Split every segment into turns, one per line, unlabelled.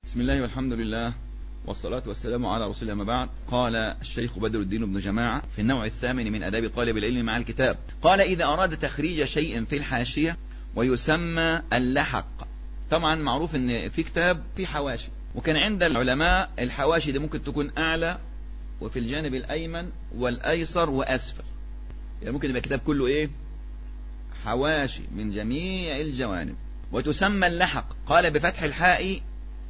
بسم الله والحمد لله والصلاة والسلام على رسول الله ما بعد قال الشيخ بدر الدين بن جماعة في النوع الثامن من أداب طالب العلم مع الكتاب قال إذا أراد تخريج شيء في الحاشية ويسمى اللحق طبعا معروف ان في كتاب في حواشي وكان عند العلماء الحواشي دي ممكن تكون أعلى وفي الجانب الأيمن والأيسر وأسفل يعني ممكن يبقى كتاب كله إيه حواشي من جميع الجوانب وتسمى اللحق قال بفتح الحاء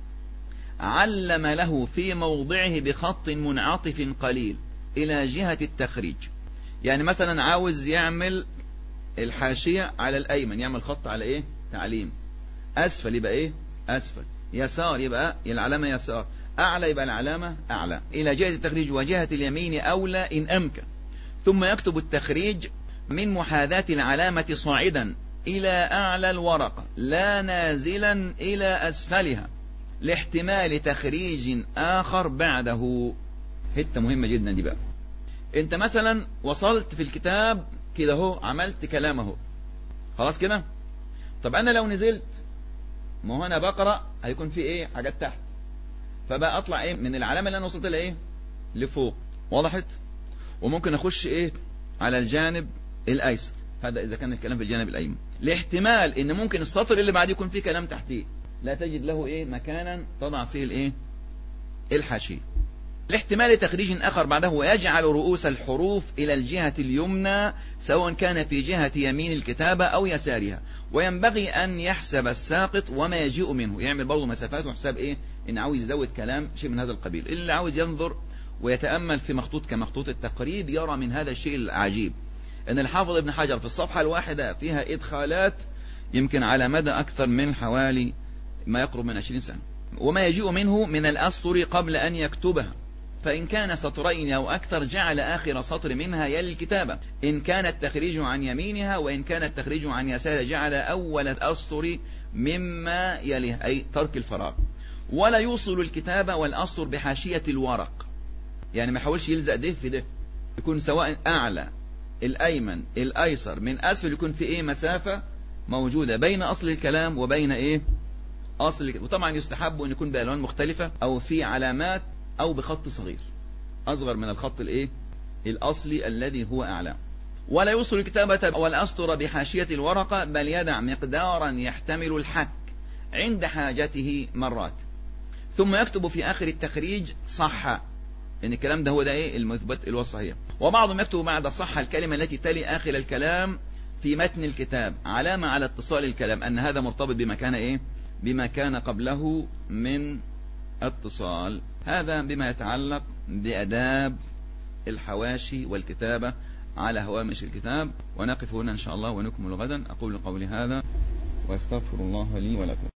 علم له في موضعه بخط منعطف قليل إلى جهة التخريج يعني مثلا عاوز يعمل الحاشية على الأيمن يعمل خط على إيه تعليم أسفل يبقى إيه أسفل يسار يبقى العلامة يسار أعلى يبقى العلامة أعلى إلى جهة التخريج وجهة اليمين أولى إن أمكن ثم يكتب التخريج من محاذاة العلامة صاعدا إلى أعلى الورقة لا نازلا إلى أسفلها لاحتمال تخريج آخر بعده حتة مهمة جدا دي بقى انت مثلا وصلت في الكتاب كده اهو عملت كلام اهو خلاص كده طب انا لو نزلت ما هو انا بقرا هيكون في ايه حاجات تحت فبقى اطلع ايه من العلامه اللي انا وصلت لها ايه لفوق وضحت وممكن اخش ايه على الجانب الايسر هذا اذا كان الكلام في الجانب الايمن لاحتمال ان ممكن السطر اللي بعديه يكون فيه كلام تحتيه لا تجد له ايه مكانا تضع فيه الايه الحاشيه لاحتمال تخريج اخر بعده ويجعل رؤوس الحروف الى الجهه اليمنى سواء كان في جهه يمين الكتابه او يسارها وينبغي ان يحسب الساقط وما يجيء منه يعمل برضه مسافات وحساب ايه ان عاوز يزود كلام شيء من هذا القبيل اللي عاوز ينظر ويتامل في مخطوط كمخطوط التقريب يرى من هذا الشيء العجيب ان الحافظ ابن حجر في الصفحه الواحده فيها ادخالات يمكن على مدى اكثر من حوالي ما يقرب من 20 سنة وما يجيء منه من الأسطر قبل أن يكتبها فإن كان سطرين أو أكثر جعل آخر سطر منها يلي الكتابة إن كان التخريج عن يمينها وإن كان التخريج عن يسارها جعل أول الأسطر مما يليه أي ترك الفراغ ولا يوصل الكتابة والأسطر بحاشية الورق يعني ما يحاولش يلزق ده في ده يكون سواء أعلى الأيمن الأيسر من أسفل يكون في إيه مسافة موجودة بين أصل الكلام وبين إيه أصل وطبعا يستحب أن يكون بألوان مختلفة أو في علامات أو بخط صغير أصغر من الخط الإيه الأصلي الذي هو أعلى ولا يوصل الكتابة والأسطر بحاشية الورقة بل يدع مقدارا يحتمل الحك عند حاجته مرات ثم يكتب في آخر التخريج صح إن الكلام ده هو ده إيه المثبت اللي هو الصحيح وبعضهم يكتب بعد صح الكلمة التي تلي آخر الكلام في متن الكتاب علامة على اتصال الكلام أن هذا مرتبط بما كان إيه بما كان قبله من اتصال هذا بما يتعلق بأداب الحواشي والكتابة على هوامش الكتاب ونقف هنا إن شاء الله ونكمل غدا أقول قولي هذا وأستغفر الله لي ولكم